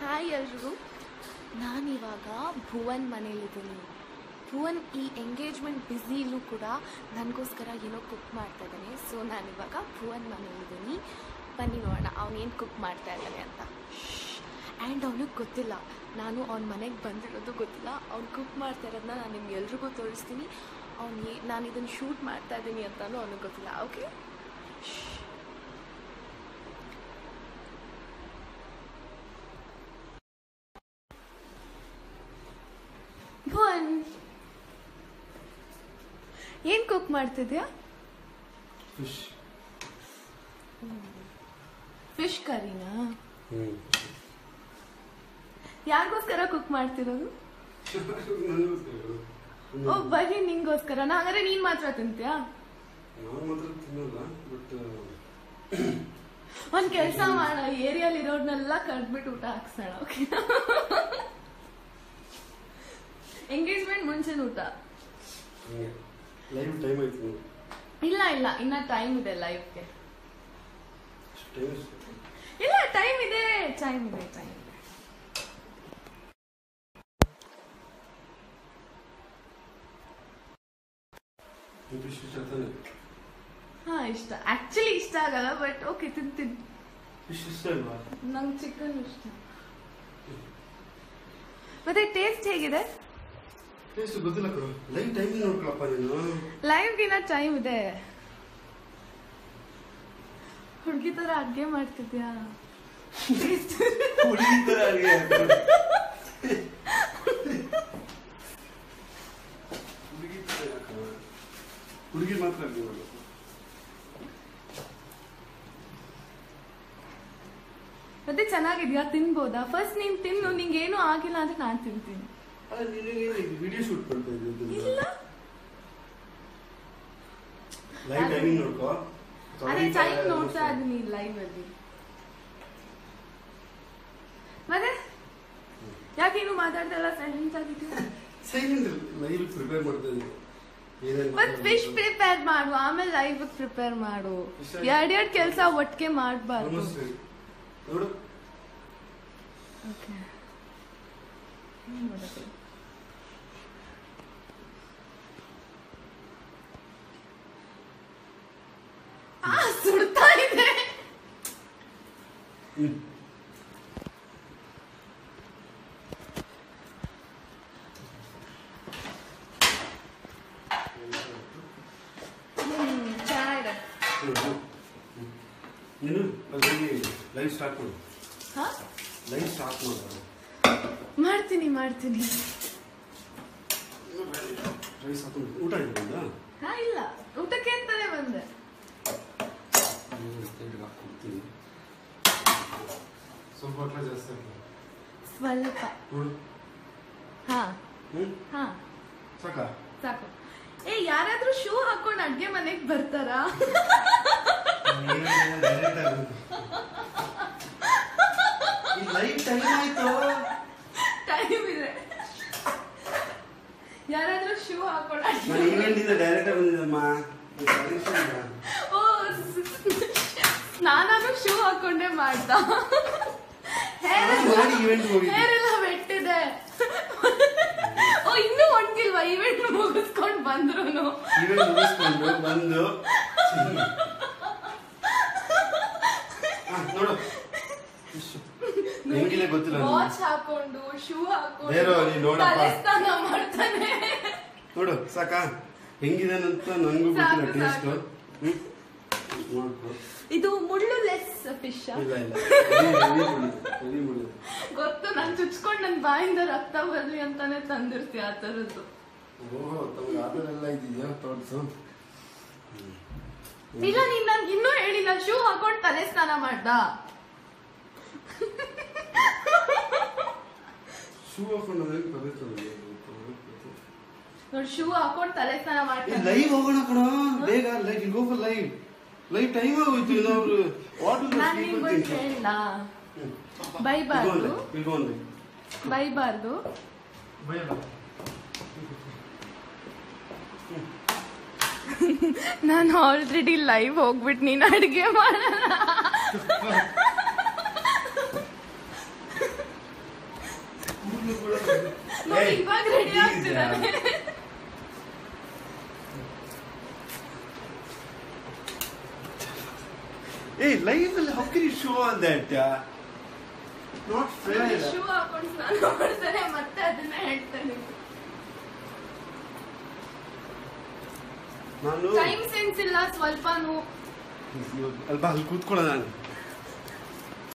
Hi ಎಲ್ರಿಗೂ ನಾನಿವಾಗ ಭುವನ್ ಮನೇಲಿದ್ದೀನಿ ಭುವನ್ ಈ ಎಂಗೇಜ್ಮೆಂಟ್ ಬ್ಯುಸಿಲೂ ಕೂಡ ನನಗೋಸ್ಕರ ಏನೋ ಕುಕ್ ಮಾಡ್ತಾ ಇದ್ದಾನೆ ಸೊ ನಾನಿವಾಗ ಭುವನ್ ಮನೇಲಿದ್ದೀನಿ ಬನ್ನಿ ನೋಡೋಣ ಅವನೇನು ಕುಕ್ ಮಾಡ್ತಾ ಇದ್ದಾನೆ ಅಂತ ಆ್ಯಂಡ್ ಅವನಿಗೆ ಗೊತ್ತಿಲ್ಲ ನಾನು ಅವ್ನ ಮನೆಗೆ ಬಂದಿರೋದು ಗೊತ್ತಿಲ್ಲ ಅವ್ನು ಕುಕ್ ಮಾಡ್ತಾ ಇರೋದನ್ನ ನಾನು ನಿಮ್ಗೆ ಎಲ್ರಿಗೂ ತೋರಿಸ್ತೀನಿ ಅವ್ನಿಗೆ ನಾನು ಇದನ್ನು ಶೂಟ್ ಮಾಡ್ತಾ ಇದ್ದೀನಿ ಅಂತಲೂ ಅವನಿಗೆ ಗೊತ್ತಿಲ್ಲ ಓಕೆ ಭುವನ್ ಏನು ಕುಕ್ ಮಾಡ್ತಿದ್ಯಾ ಫಿಶ್ ಫಿಶ್ ಕರಿನಾ ಹ್ಞೂ ಯಾರಿಗೋಸ್ಕರ ಕುಕ್ ಮಾಡ್ತಿರೋದು ಓ ಬರೀ ನಿಂಗೋಸ್ಕರ ನಾ ಹಂಗಾರೆ ನೀನ್ ಮಾತ್ರ ತಿಂತ್ಯಾ ನಾವು ಮಾತ್ರ ತಿನ್ನಲ್ಲ ಬಟ್ ಒಂದ್ ಕೆಲ್ಸ ಮಾಡ ಏರಿಯಲ್ಲಿ ಇರೋರ್ನೆಲ್ಲ ಕರ್ದ್ಬಿಟ್ಟು ಊಟ ಹಾಕ್ಸೋಣ ಓಕೆ ಎಂಗೇಜ್ಮೆಂಟ್ ಮುಂಚಿನ ಊಟ ಲೈವ್ ಟೈಮ್ ಆಯ್ತು ನೀವು ಇಲ್ಲ ಇಲ್ಲ ಇನ್ನ ಟೈಮ್ ಇದೆ ಲೈಫ್ಗೆ ಟೈಮ್ ಇಲ್ಲ ಟೈಮ್ ಇದೆ ಟೈಮ್ ಇದೆ ಟೈಮ್ ಇದೆ ಫಿಶ್ ಇಷ್ಟ ತಾನೆ ಹಾ ಇಷ್ಟ ಆಕ್ಚುಲಿ ಇಷ್ಟ ಆಗಲ್ಲ ಬಟ್ ಓಕೆ ತಿಂತೀನಿ ಫಿಶ್ ಇಷ್ಟ ಅಲ್ವಾ ನಂಗೆ ಚಿಕನ್ ಇಷ್ಟ ಮತ್ತೆ ಟೇಸ್ಟ್ ಹೇಗಿದೆ ಟೇಸ್ಟ್ ಗೊತ್ತಿಲ್ಲ ಕರು ಲೈವ್ ಟೈಮ್ ನೋಡ್ಕೊಳಪ್ಪ ನೀನು ಲೈವ್ಗಿನ ಟೈಮ್ ಇದೆ ಹುಡುಗಿ ತರ ಅಡ್ಗೆ ಮಾಡ್ತಿದ್ಯಾ ಹುಡುಗಿ ಥರ ಅಡ್ಗೆ ಹಾಕ್ತಾರೆ. ಹುಡುಗಿ ಥರ ಯಾಕಮ್ಮ? ಹುಡುಗಿ ಮಾತ್ರ ಅಡ್ಗೆ ಮಾಡೋದು ಮತ್ತೆ ಚೆನ್ನಾಗಿದ್ಯಾ ತಿನ್ಬೋದಾ ಫಸ್ಟ್ ನೀನ್ ತಿನ್ನು ನಿಂಗೆ ಏನು ಆಗಿಲ್ಲ ಅಂದ್ರೆ ನಾನ್ ತಿಂತೀನಿ ಅಲ್ಲ ನಿನಗೆ ವಿಡಿಯೋ ಶೂಟ್ ಮಾಡ್ತಾ ಇದ್ದೀವಿ ಇಲ್ಲ ಲೈವ್ ಟೈಮಿಂಗ್ ನೋಡ್ಕೋ ಅದೇ ಟೈಮ್ ನೋಡ್ತಾ ಇದೀನಿ ಲೈವ್ ಅಲ್ಲಿ ಮತ್ತೆ ಯಾಕೇನು ಮಾತಾಡ್ದಲ್ಲ ಸೈಲೆಂಟ್ ಆಗಿದ್ಯಾ ಸೈಲೆಂಟ್ ಲೈವ್ ಪ್ರಿಪೇರ್ ಮಾಡ್ತಾ ಇದ್ದೀವಿ ಏನೇನು ಮತ್ ಫಿಶ್ ಪ್ರಿಪೇರ್ ಮಾಡು ಆಮೇಲೆ ಲೈವ್ ಪ್ರಿಪೇರ್ ಮಾಡು Fish ಎರಡ್ ಎರಡ್ ಕೆಲ್ಸ ಒಟ್ಟಿಗೆ ಮಾಡ್ಬಾರ್ದು ನಮಸ್ತೆ ನೋಡು ಓಕೆ ಆ ಸುಡ್ತಾ ಇದೆ ಹ್ಮ್ ಹ್ಮ್ ಚೆನ್ನಾಗಿದೆ ನೀನು ಅದ್ರಲ್ಲಿ ಲೈವ್ ಸ್ಟಾರ್ಟ್ ಮಾಡು ಹಾ ಲೈವ್ ಸ್ಟಾರ್ಟ್ ಮಾಡು ಮಾಡ್ತೀನಿ ಮಾಡ್ತೀನಿ ರೈಸ್ ಹಾಕೊಂಡು ಊಟ ಇದ್ರಿಂದ ಹಾ ಇಲ್ಲ ಊಟಕ್ಕೆ ಅಂತಾನೆ ಬಂದೆ ಸೈಡ್ಗೆ ಹಾಕ್ಕೊಡ್ತೀನಿ ಸ್ವಲ್ಪ ಹೊಟ್ಟೆ ಜಾಸ್ತಿ ಹಾಕು. ಸ್ವಲ್ಪ ನೋಡು ಹಾ ಹ್ಞೂ ಹಾ ಸಾಕಾ ಸಾಕು ಏ ಯಾರಾದ್ರೂ ಶೂ ಹಾಕೊಂಡು ಅಡ್ಗೆ ಮನೆಗ್ ಬರ್ತಾರಾ ಲೈವ್ ಟೈಮ್ ಆಯ್ತು ಟೈಮ್ ಇದೆ ಯಾರಾದ್ರೂ ಶೂ ಹಾಕೊಂಡು ಅಡ್ಗೆ ನಾನು ಈವೆಂಟ್ ಇಂದ ಡೈರೆಕ್ಟ್ ಬಂದಿದ್ದಮ್ಮ ಓ ನಾನಾದ್ರೂ ಶೂ ಹಾಕೊಂಡೆ ಮಾಡ್ದ ಮಾಡಿ event ಹೋಗಿದ್ದೆ. ಹೇರ್ ಎಲ್ಲ ಬೆಟ್ಟಿದೆ ಓ ಇನ್ನೂ ಒಣಗಿಲ್ವಾ ಇವೆಂಟ್ ಮುಗಿಸ್ಕೊಂಡ್ ಬಂದ್ರು ಈವೆಂಟ್ ಮುಗಿಸ್ಕೊಂಡು ಬಂದು ಹಾ, ನೋಡು ನಿಮ್ಗಿಲ್ಲ ಗೊತ್ತಿಲ್ಲ ನನಗೆ. ವಾಚ್ ಹಾಕೊಂಡು ಶೂ ಹಾಕೊಂಡು ಬೇರೆ ನೀನ್ ನೋಡಪ್ಪ. ತಲೆ ಸ್ನಾನ ಮಾಡ್ತಾನೆ ನೋಡು ಸಾಕಾ ಹೆಂಗಿದಾನಂತ ನನಗೂ ಗೊತ್ತಿಲ್ಲ ಸಾಕು, ಟೇಸ್ಟ್ ಸಾಕು. ಹ್ಮ್ ನೋಡ್ಕೊ ಇದು ಮುಳ್ಳು ಲೆಸ್ ಫಿಶ್ ಇಲ್ಲ ಇಲ್ಲ ರೆಡಿ ರೆಡಿ ಮಾಡಿದ್ದು ರೆಡಿ ಮಾಡಿದ್ದು ಗೊತ್ತು ನಾನ್ ಚುಚ್ಕೊಂಡ್ ನನ್ ಬಾಯಿಂದ ರಕ್ತ ಬರ್ಲಿ ಅಂತಾನೆ ತಂದಿರ್ತೀಯ ಆ ತರದ್ದು ಓಹೋ ತಮಗೆ ಆ ಥರ ಎಲ್ಲ ಇದೆಯಾ ತೋರಿಸು ಇಲ್ಲ ನೀನ್ ನನ್ಗೆ ಇನ್ನೂ ಹೇಳಿಲ್ಲ ಶೂ ಹಾಕೊಂಡ್ ತಲೆ ಸ್ನಾನ ಮಾಡ್ದ ಶೂ ಹಾಕೊಂಡು ನನಗೆ ತಲೆ ನೋಡ್ ಶೂ ಹಾಕೊಂಡ್ ತಲೆ ಸ್ನಾನ ಮಾಡ್ತಾನೆ ಲೈವ್ ಹೋಗೋಣ ಕಣ ಬೇಗ live go for live live time ಆಗೋಯ್ತು ಇಲ್ಲ ಅವರು ವಾಟ್ ನಾನ್ ನಿಂಗೊಂದು ಹೇಳ ಬೈಬಾರ್ದು ಇಲ್ಗೊಂದು ಬೈಬಾರ್ದು ಬೈಯಲ್ಲ ನಾನು ಆಲ್ರೆಡಿ ಲೈವ್ ಹೋಗ್ಬಿಟ್ಟು ನೀನ್ ಅಡಿಗೆ ಮಾಡ ಹೇಳ್ತಾನೆ ಏ ಲೈವ್ ಅಲ್ಲಿ how can you show on that not fair shoe ಹಾಕೊಂಡು ಸ್ನಾನ ಮಾಡ್ತಾನೆ ಮತ್ತೆ ಅದನ್ನ ಹೇಳ್ತಾನೆ ನಾನು ಟೈಮ್ ಸೆನ್ಸ್ ಇಲ್ಲ ಸ್ವಲ್ಪನೂ ಅಲ್ಪ ಅಲ್ಲಿ ಕೂತ್ಕೊಳ್ಳ ನಾನು